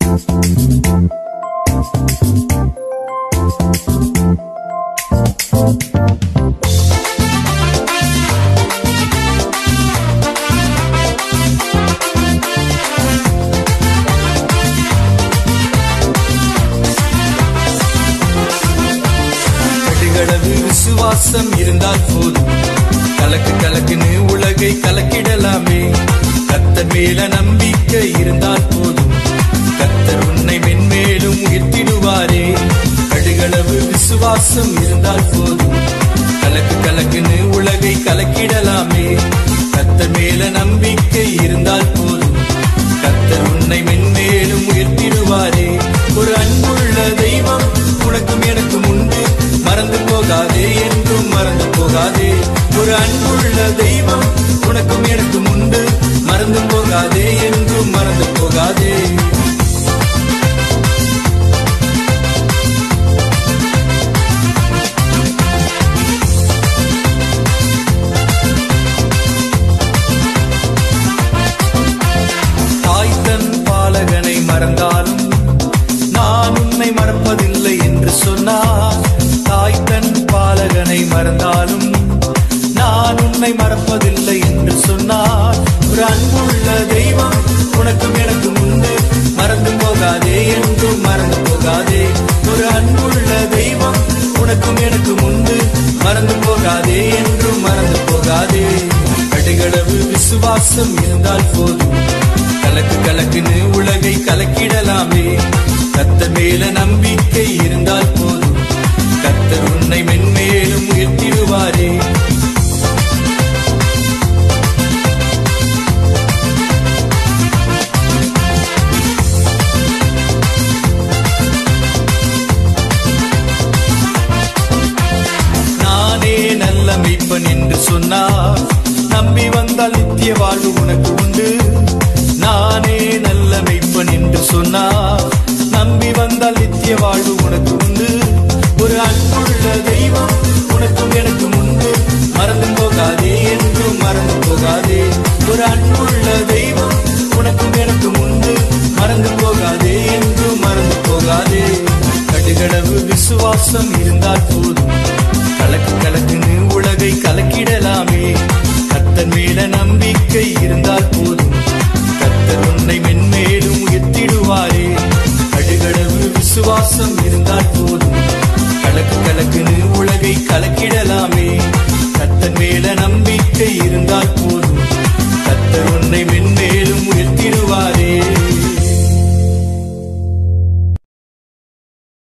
கடுகளவு விசுவாசம் இருந்தால் போதும் கலக்கு கலக்குன்னு உலகை கலக்கிடலாமே கத்தர் மேல நம்பிக்கை இருந்தால் போதும் கத்தர் உன்னை மென்மேலும் உயர்த்திடுவாரே கடுகளவு விசுவாசம் இருந்தால் போதும் கலக்கு கலக்குன்னு உலகை கலக்கிடலாமே கத்தர் மேல நம்பிக்கை இருந்தால் போதும் கத்தர் உன்னை மென்மேலும் உயர்த்திடுவாரே ஒரு அன்புள்ள தெய்வம் உனக்கும் எனக்கும் உண்டு மறந்து போகாதே என்றும் மறந்து போகாதே ஒரு அன்புள்ள தெய்வம் உனக்கும் எனக்கும் உண்டு மறந்து போகாதே என்றும் மறந்து போகாதே தாய் தன் பாலகனை மறந்தாலும் நான் உன்னை மறப்பதில்லை என்று சொன்னார் தாய் தன் பாலகனை மறந்தாலும் நான் உன்னை மறப்பதில்லை என்று சொன்னார் ஒரு அன்புள்ள தெய்வம் உனக்கும் எனக்கும் உண்டு மறந்து போகாதே என்றும் மறந்து போகாதே ஒரு அன்புள்ள தெய்வம் உனக்கும் எனக்கும் உண்டு மறந்து போகாதே என்றும் மறந்து போகாதே கடுகளவு விசுவாசம் இருந்தால் போதும் கலக்கு கலக்குன்னு உலகை கலக்கிடலாமே கத்தர் மேல நம்பிக்கை இருந்தால் போதும் கத்தர் உன்னை மென்மேலும் உயர்த்திடுவாரே நானே நல்ல மெய்ப்பன் என்று சொன்னார் நம்பி வந்தால் நித்திய வாழ்வு உனக்கு உண்டு நானே நல்ல மெய்ப்பன் என்று சொன்னார் நம்பி வந்தால் நித்திய வாழ்வு உனக்கு உண்டு ஒரு அன்புள்ள தெய்வம் உனக்கும் எனக்கும் உண்டு மறந்து போகாதே என்றும் மறந்து போகாதே ஒரு அன்புள்ள தெய்வம் உனக்கும் எனக்கும் உண்டு மறந்து போகாதே என்றும் மறந்து போகாதே கடுகளவு விசுவாசம் இருந்தால் போதும்